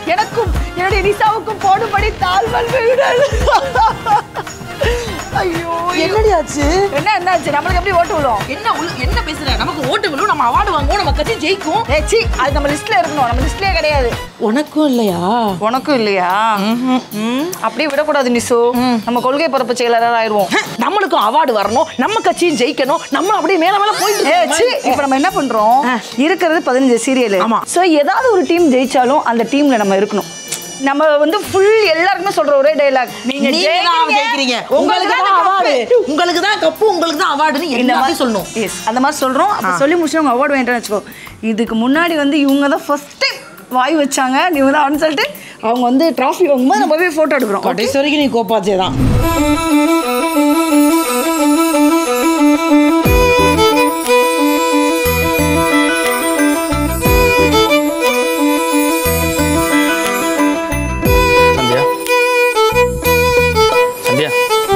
எனக்கும் என்னுடைய நிசாவுக்கும் போடும்படி தாழ்வல் விடுதல் ஐயோ என்னடி ஆச்சு என்ன என்னாச்சு நம்மளுக்கு எப்படி ஓட்டு விழும் என்ன உள்ள- என்ன பேசுற நமக்கு ஓட்டு விழும் நம்ம அவார்டு வாங்குவோம் நம்ம கட்சி ஜெயிக்கும் ஏ சி அது நம்ம லிஸ்ட்ல இருக்கணும் நம்ம லிஸ்ட்லயே கிடையாது உனக்கும் இல்லையா உனக்கும் இல்லையா ம், அப்படியே விடக்கூடாது நிசு நம்ம கொள்கை பரப்பு செயலாளர் ஆயிடுவோம் நம்மளுக்கும் அவார்டு வரணும் நம்ம கட்சியும் ஜெயிக்கணும் நம்ம அப்படியே மேல மேல போயிட்டு ஏ, இருக்கோம். சி, இப்ப நம்ம என்ன பண்றோம் இருக்கிறது பதினஞ்சு சீரியல் ஆமா. சோ ஏதாவது ஒரு டீம் ஜெயிச்சாலும் அந்த டீம்ல நம்ம இருக்கணும் நம்ம வந்து ஃபுல் எல்லாருக்குமே சொல்ற ஒரே டைலாக் நீங்க நீங்க தான் ஜெயிக்கிறீங்க உங்களுக்கு தான் அவார்டு உங்களுக்கு தான் கப்பு உங்களுக்கு தான் அவார்டுன்னு இந்த என்ன மாதிரி சொல்லணும் எஸ் அந்த மாதிரி சொல்றோம் அப்ப சொல்லி முடிச்சு அவங்க அவார்டு வாங்கிட்டோம்னு வச்சுக்கோ இதுக்கு முன்னாடி வந்து இவங்க தான் ஃபர்ஸ்ட் டைம் வாய் வச்சாங்க இவங்க தான் அப்படின்னு சொல்லிட்டு அவங்க வந்து டிராஃபி வாங்கும்போது நம்ம போய் போட்டோ எடுக்கிறோம் கடைசி வரைக்கும் நீ கோப்பாச்சே தான் சந்தியா சந்தியா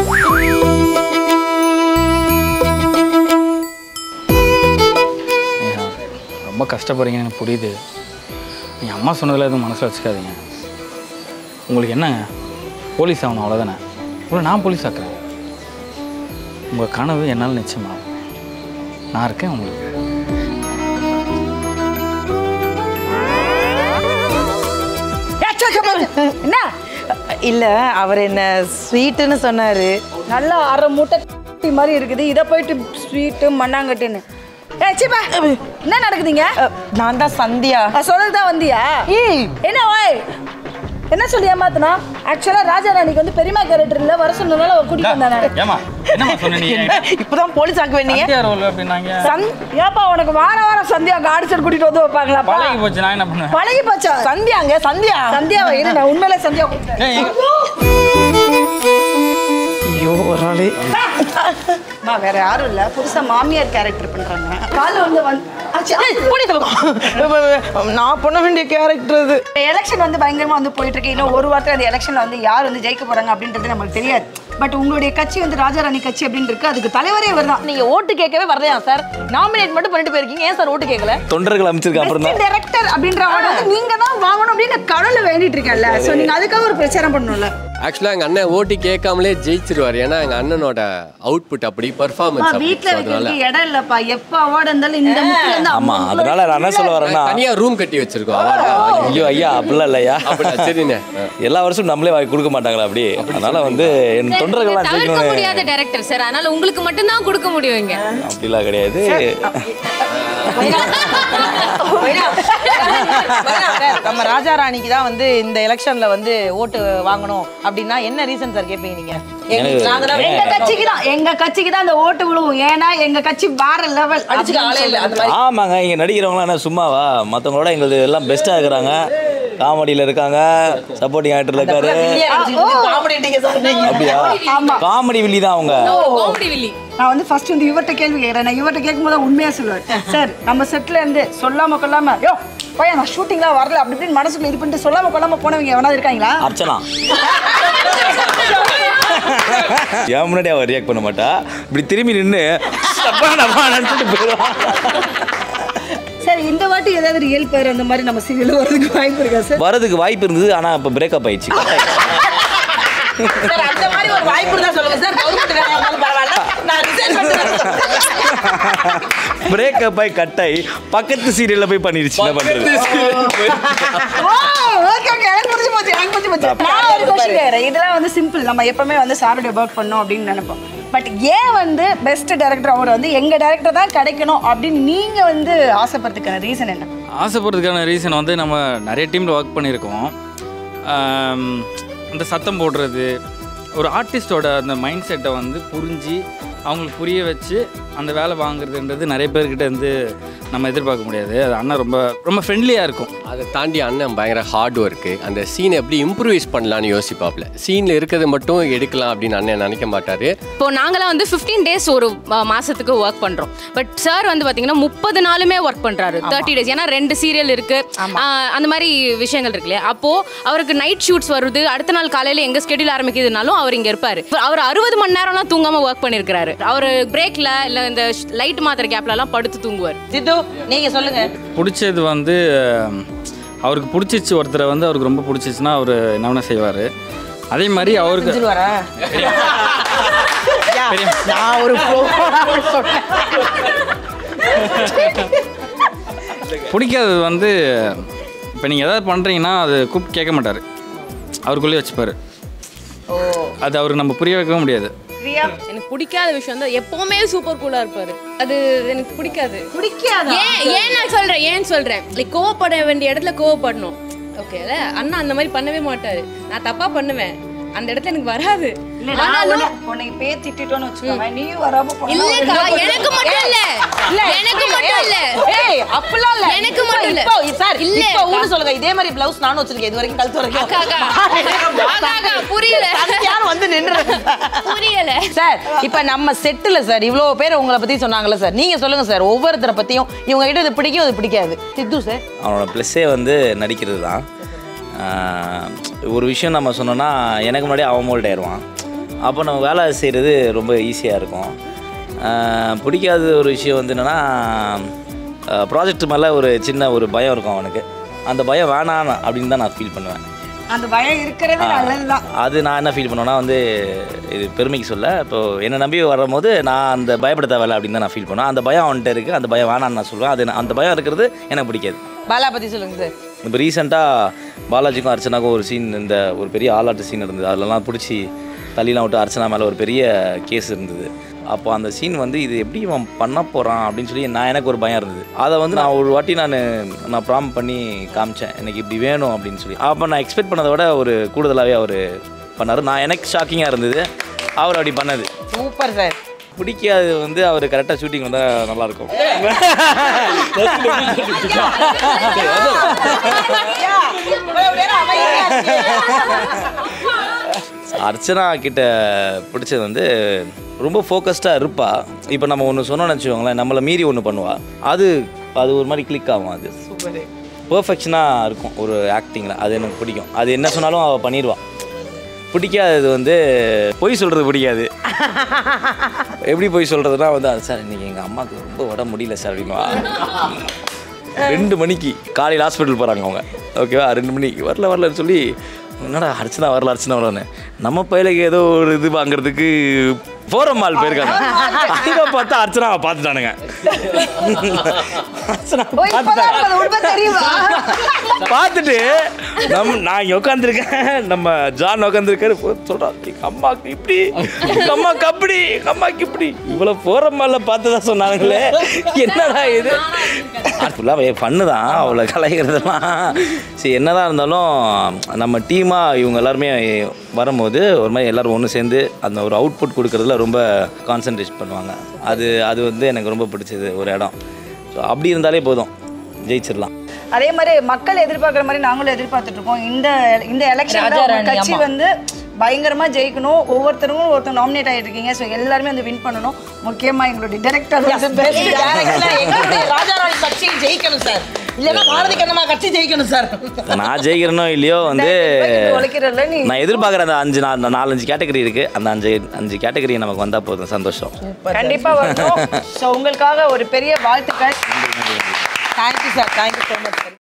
ஐயா, ரொம்ப கஷ்டப்படுறீங்கன்னு எனக்கு புரியுது நீங்கள் அம்மா சொன்னதில் எதுவும் மனசில் வச்சுக்காதீங்க உங்களுக்கு என்னங்க போலீஸ் ஆகணும் அவ்வளோதானே உங்களை நான் போலீஸ் ஆக்குறேன் உங்கள் கனவு என்னால் நிச்சயமாகும் நான் இருக்கேன் உங்களுக்கு என்ன இல்ல அவர் என்ன ஸ்வீட்டுன்னு சொன்னாரு நல்லா அரை மூட்டை கட்டி மாதிரி இருக்குது இதை போயிட்டு ஸ்வீட்டு மண்ணாங்கட்டுன்னு ஏ சிப்பா என்ன நடக்குதுங்க அஹ், நான் தான் சந்தியா சொல்றது தான் வந்தியா என்ன ஓய் என்ன சொல்லி ஏமாத்தினா ஆக்சுவலா ராஜாராணிக்கு வந்து பெரியமா கேரக்டர் இல்ல வர சொன்னதால அவ கூட்டிட்டு வந்தானே ஏமா என்னம்மா சொன்ன நீ இப்பதான் போலீஸ் ஆக்க வேண்டிய சந்தியா ரோல் அப்படின்னாங்க சந் ஏப்பா உனக்கு வார வாரம் சந்தியா காடிச்சல் கூட்டிட்டு வந்து வைப்பாங்களாப்பா பழகி போச்சு நான் என்ன பண்ணுவேன் பழகி போச்சா சந்தியாங்க சந்தியா சந்தியாவை இரு நான் உண்மையிலே சந்தியா கூப்பிட்டேன் ஏய், ஐயோ ஒரு ஆளு அம்மா, வேற யாரும் இல்ல புதுசா மாமியார் கேரக்டர் பண்றாங்க கால வந்து வந்து நான் பண்ண வேண்டிய கேரக்டர் அது எலெக்ஷன் வந்து பயங்கரமா வந்து போயிட்டு இருக்கு இன்னும் ஒரு வாரத்துல அந்த எலெக்ஷன்ல வந்து யார் வந்து ஜெயிக்க போறாங்க அப்படின்றது நமக்கு தெரியாது பட் உங்களுடைய கட்சி வந்து ராஜாராணி கட்சி அப்படின்னு இருக்கு அதுக்கு தலைவரே இவர் தான் நீங்க ஓட்டு கேட்கவே வரலையா சார் நாமினேட் மட்டும் பண்ணிட்டு போயிருக்கீங்க ஏன் சார் ஓட்டு கேட்கல தொண்டர்கள் அமைச்சிருக்க அப்புறம் தான் டைரக்டர் அப்படின்ற அவார்டு வந்து நீங்க தான் வாங்கணும் அப்படின்னு கடவுள வேண்டிட்டு இருக்கேன்ல சோ நீங்க அதுக்காக ஒரு பிரச்சாரம் பண்ணணும்ல ஆக்சுவலாக எங்கள் அண்ணன் ஓட்டு கேட்காமலே ஜெயிச்சிருவார் ஏன்னா எங்கள் அண்ணனோட அவுட்புட் அப்படி அம்மா, பர்ஃபார்மன்ஸ் வீட்ல அப்படி அதனால வைக்கிறதுக்கு இடம் இல்லப்பா எப்ப அவார்டு இருந்தாலும் இந்த முக்குல இருந்து ஆமா அவங்க அதனால நான் என்ன சொல்ல வரேன்னா தனியாக ரூம் கட்டி வச்சிருக்கோம் award. ஐயோ ஐயா அப்படிலாம் இல்லையா அப்படியா சரிண்ணே எல்லா வருஷம் நம்மளே வாங்கி கொடுக்க மாட்டாங்களா அப்படி அதனால வந்து என் தொண்டர்கள்லாம் தவிர்க்க ஜெயிக்கணும்னு முடியாத டைரக்டர் சார் அதனால உங்களுக்கு மட்டும்தான் கொடுக்க முடியும் இங்க அப்படிலாம் கிடையாது நம்ம ராஜா ராணிக்கு தான் வந்து இந்த எலெக்ஷன்ல வந்து ஓட்டு வாங்கணும் அப்படின்னா என்ன ரீசன் சார் கேட்பீங்க நீங்க எங்க- நாங்க தான் எங்க கட்சிக்கு தான் எங்க கட்சிக்கு தான் அந்த ஓட்டு விழுவும் ஏன்னா எங்க கட்சி வேற லெவல் அடிச்சுக்க ஆளே இல்ல அந்த மாதிரி ஆமாங்க இங்க நடிக்கிறவங்களாம் என்ன சும்மாவா மற்றவங்களோட எங்களுக்கு எல்லாம் பெஸ்டா இருக்கிறாங்க காமெடியில இருக்காங்க சப்போர்ட்டிங் ஆக்டர்ல இருக்காரு காமெடிட்டீங்க சார் நீங்க அப்படியா காமெடி வில்லி தான் அவங்க காமெடி வில்லி நான் வந்து ஃபர்ஸ்ட் வந்து இவர்கிட்ட கேள்வி கேட்கறேன் நான் இவர்கிட்ட கேட்கும்போது தான் உண்மையா சொல்லுவார் சார் நம்ம செட்ல இருந்து சொல்லாம கொள்ளாம யோ பையன் நான் ஷூட்டிங்லாம் வரல அப்படி இப்படின்னு மனசுக்குள்ள இது பண்ணிட்டு சொல்லாம கொள்ளாம போனவங்க எவனாவது இருக்காங்களா அர்ச்சனா என் முன்னாடி அவ ரியாக்ட் பண்ண மாட்டா இப்படி திரும்பி நின்று நினச்சிட்டு போயிடுவான் சரி இந்த வாட்டி ஏதாவது ரியல் பேர் அந்த மாதிரி நம்ம சீரியல் வரதுக்கு வாய்ப்பு இருக்கா சார் வரதுக்கு வாய்ப்பு இருந்தது ஆனா இப்ப பிரேக்கப் ஆயிடுச்சு சார் அந்த மாதிரி ஒரு வாய்ப்பு இருந்தா சொல்லுங்க சார் கவர்மெண்ட் வேலையா இருந்தாலும் பரவாயில்ல நான் ரிசைன் பண்ணிட்டு பிரேக்கப் ஆகி கட்டாய் பக்கத்து சீரியல்ல போய் பண்ணிருச்சு என்ன பண்றது ஓகே ஓகே எனக்கு புரிஞ்சு போச்சு எனக்கு புரிஞ்சு போச்சு நான் ஒரு கொஸ்டின் கேட்குறேன் இதெல்லாம் வந்து சிம்பிள் நம்ம எப்பவுமே வந்து சாருடைய ஒர்க் பண்ணோம் அப்படின்னு நினைப்போம் பட் ஏன் வந்து பெஸ்ட் டைரக்டர் அவார்டு வந்து எங்க டைரக்டர் தான் கிடைக்கணும் அப்படின்னு நீங்க வந்து ஆசைப்படுறதுக்கான ரீசன் என்ன ஆசைப்படுறதுக்கான ரீசன் வந்து நம்ம நிறைய டீமில் ஒர்க் பண்ணியிருக்கோம் ஆம், அந்த சத்தம் போடுறது ஒரு ஆர்டிஸ்டோட அந்த மைண்ட் செட்டை வந்து புரிஞ்சு அவங்களுக்கு புரிய வச்சு அந்த வேலை வாங்குறதுன்றது நிறைய பேர்கிட்ட வந்து நம்ம எதிர்பார்க்க முடியாது அது அண்ணன் ரொம்ப ரொம்ப ஃப்ரெண்ட்லியாக இருக்கும் அதை தாண்டி அண்ணன் பயங்கர ஹார்ட் ஒர்க்கு அந்த சீனை எப்படி இம்ப்ரூவைஸ் பண்ணலான்னு யோசிப்பாப்ல சீனில் இருக்கிறது மட்டும் எடுக்கலாம் அப்படின்னு அண்ணன் நினைக்க மாட்டார் இப்போ நாங்களாம் வந்து 15 டேஸ் ஒரு அஹ், மாசத்துக்கு ஒர்க் பண்றோம் பட் சார் வந்து பாத்தீங்கன்னா முப்பது நாளுமே ஒர்க் பண்றாரு தேர்ட்டி டேஸ் ஏன்னா ரெண்டு சீரியல் இருக்கு அஹ், அந்த மாதிரி விஷயங்கள் இருக்கு இல்லையா அப்போ அவருக்கு நைட் ஷூட்ஸ் வருது அடுத்த நாள் காலையில எங்க ஸ்கெடியூல் ஆரம்பிக்குதுனாலும் அவர் இங்க இருப்பாரு அவர் அறுபது மணி நேரம்லாம் தூங்காம ஒர்க் பண்ணிருக்காரு அவர் பிரேக்ல இல்ல இந்த லைட் மாத்திர கேப்ல எல்லாம் படுத்து தூங்குவார் சித்து நீங்க சொல்லுங்க பிடிச்சது வந்து அவருக்கு பிடிச்சிச்சு ஒருத்தரை வந்து அவருக்கு ரொம்ப பிடிச்சிச்சுன்னா அவர் என்ன வேணா செய்வார் அதே மாதிரி அவருக்கு செஞ்சிருவாரா யா, நான் ஒரு pro சொன்னேன். பிடிக்காதது வந்து இப்போ நீங்கள் எதாவது பண்ணுறீங்கன்னா அது கூப்பிட்டு கேட்க மாட்டார் அவருக்குள்ளேயே வச்சுப்பார் அது அவருக்கு நம்ம புரிய வைக்கவும் முடியாது பிரியா எனக்கு பிடிக்காத விஷயம் தான் எப்பவுமே சூப்பர் கூலா இருப்பாரு அது எனக்கு பிடிக்காது பிடிக்காதா ஏன் ஏன் நான் சொல்றேன் ஏன் சொல்றேன் லைக் கோவப்பட வேண்டிய இடத்துல கோவப்படணும் ஓகேல அண்ணா அந்த மாதிரி பண்ணவே மாட்டாரு நான் தப்பா பண்ணுவேன் அந்த இடத்துல எனக்கு வராது இல்ல நான் உன்னை- உன்னை இப்பயே திட்டிட்டோன்னு வச்சுக்கோங்க நீயும் வராம போனா இல்லக்கா எனக்கு மட்டும் இல்ல எனக்கு மட்டும் இல்ல ஏய், அப்படிலாம் இல்ல. எனக்கு மட்டும் இல்ல. இப்போ, சார், இல்ல, இப்போ அக்கா. ஊன்னு சொல்லுங்க. இதே மாதிரி blouse நானும் வச்சிருக்கேன். இது வரைக்கும் கழுத்து வரைக்கும். அக்கா, அக்கா. அக்கா, அக்கா, புரியல. சத்தியான்னு வந்து நின்னுறது. புரியல சார் இப்ப நம்ம செட்டுல சார் இவ்வளோ பேர் உங்களை பத்தி சொன்னாங்கல்ல சார் நீங்க சொல்லுங்க சார் ஒவ்வொருத்தரை பத்தியும் இவங்க கிட்ட இது பிடிக்கும் இது பிடிக்காது சித்து சார் அவனோட ப்ளஸ்ஸே வந்து நடிக்கிறது தான் ஆஹ் ஒரு விஷயம் நம்ம சொன்னோன்னா எனக்கு முன்னாடி அவன் மோல்ட் ஆயிடுவான் அப்போ நம்ம வேலை செய்கிறது ரொம்ப ஈஸியாக இருக்கும் ஆஹ் பிடிக்காத ஒரு விஷயம் வந்து என்னென்னா ப்ராஜெக்ட் மேலே ஒரு சின்ன ஒரு பயம் இருக்கும் அவனுக்கு அந்த பயம் வேணாம் அப்படின்னு தான் நான் ஃபீல் பண்ணுவேன் அந்த பயம் இருக்கிறது நல்லதுதான் அது நான் என்ன ஃபீல் பண்ணுவேன்னா வந்து இது பெருமைக்கு சொல்ல இப்போ என்னை நம்பி வரும்போது நான் அந்த பயப்பட தேவையில்ல அப்படின்னு தான் நான் ஃபீல் பண்ணுவேன் அந்த பயம் அவன்கிட்ட இருக்குது அந்த பயம் வேணான்னு நான் சொல்லுவேன் அது நான்- அந்த பயம் இருக்கிறது எனக்கு பிடிக்காது பாலா பத்தி சொல்லுங்க சார் இப்போ ரீசெண்டாக பாலாஜிக்கும் அர்ச்சனாக்கும் ஒரு சீன் இந்த ஒரு பெரிய ஆலாட்டு சீன் இருந்தது அதிலலாம் பிடிச்சி தள்ளிலாம் விட்டு அர்ச்சனா மேலே ஒரு பெரிய கேஸ் இருந்தது அப்போ அந்த சீன் வந்து இது எப்படி அவன் பண்ண போகிறான் அப்படின்னு சொல்லி நான் எனக்கு ஒரு பயம் இருந்தது அதை வந்து நான் ஒரு வாட்டி நான் நான் ப்ராம் பண்ணி காமிச்சேன் எனக்கு இப்படி வேணும் அப்படின்னு சொல்லி அப்போ நான் எக்ஸ்பெக்ட் பண்ணதை விட ஒரு கூடுதலாகவே அவர் பண்ணார் நான் எனக்கு ஷாக்கிங்காக இருந்தது அவர் அப்படி பண்ணது சூப்பர் சார் பிடிக்காது வந்து அவர் கரெக்டாக ஷூட்டிங் வந்தால் நல்லாயிருக்கும் அர்ச்சனா கிட்ட பிடிச்சது வந்து ரொம்ப ஃபோக்கஸ்டாக இருப்பா இப்போ நம்ம ஒன்று சொன்னோம்னு வச்சுக்கோங்களேன் நம்மளை மீறி ஒன்று பண்ணுவா அது அது ஒரு மாதிரி கிளிக் ஆகும் அது பர்ஃபெக்ஷனாக இருக்கும் ஒரு ஆக்டிங்கில் அது எனக்கு பிடிக்கும் அது என்ன சொன்னாலும் அவள் பண்ணிடுவா பிடிக்காதது வந்து பொய் சொல்கிறது பிடிக்காது எப்படி போய் சொல்கிறதுனா வந்து "அது சார் இன்னைக்கு எங்கள் அம்மாவுக்கு ரொம்ப உடம்பு முடியல சார் அப்படின்வா ரெண்டு மணிக்கு காலையில் ஹாஸ்பிட்டல் போகிறாங்க அவங்க ஓகேவா ரெண்டு மணிக்கு வரல வரலன்னு சொல்லி என்னடா அர்ச்சனா வரல அர்ச்சனா வரலன்னு நம்ம பையலுக்கு ஏதோ ஒரு இது வாங்குறதுக்கு ஃபோரம் மால் போயிருக்காங்க அங்கே பார்த்தா அர்ச்சனாவை பார்த்துட்டானுங்க அர்ச்சனா ஓ, இப்பதான் எனக்கு அது உண்மை தெரியுமா பார்த்துட்டு நம் நான் இங்கே உட்காந்துருக்கேன் நம்ம ஜான் உட்காந்துருக்காரு சொல்கிறான் எங்கள் அம்மாவுக்கு இப்படி எங்கள் அம்மாவுக்கு அப்படி எங்கள் அம்மாவுக்கு இப்படி இவ்வளோ போகிற மேலே பார்த்து தான் சொன்னாங்களே என்னடா இது ஃபுல்லாக பண்ணு தான் அவ்வளோ கலைகிறதெல்லாம் சரி என்னதான் இருந்தாலும் நம்ம டீமாக இவங்க எல்லாருமே வரும்போது ஒரு மாதிரி எல்லாரும் ஒன்று சேர்ந்து அந்த ஒரு அவுட்புட் கொடுக்கறதுல ரொம்ப கான்சன்ட்ரேட் பண்ணுவாங்க அது அது வந்து எனக்கு ரொம்ப பிடிச்சது ஒரு இடம் ஸோ அப்படி இருந்தாலே போதும் ஜெயிச்சிடலாம் அதே மாதிரி மக்கள் எதிர்பார்க்குற மாதிரி நாங்களும் எதிர்பார்த்துட்டு இருக்கோம் இந்த இந்த எலெக்ஷன் ராஜாராணி, கட்சி ஆமா. வந்து பயங்கரமா ஜெயிக்கணும் ஒவ்வொருத்தரும் ஒருத்தர் நாமினேட் ஆகிட்டு இருக்கீங்க ஸோ எல்லாருமே வந்து வின் பண்ணணும் முக்கியமா எங்களுடைய டிரெக்டர் பெஸ்ட் டைரக்டர் எங்களுடைய ராஜாராணி கட்சி ஜெயிக்கணும் சார் இல்லைன்னா பாரதி கண்ணம்மா கட்சி ஜெயிக்கணும் சார் நான் ஜெயிக்கிறனோ இல்லையோ வந்து உழைக்கிறதுல நீ நான் எதிர்பார்க்குற அந்த அஞ்சு நா- அந்த நாலஞ்சு கேட்டகரி இருக்கு அந்த அஞ்சு அஞ்சு கேட்டகரி நமக்கு வந்தா போதும் சந்தோஷம் கண்டிப்பா வரணும் ஸோ உங்களுக்காக ஒரு பெரிய வாழ்த்துக்கள் thank you sir thank you so much sir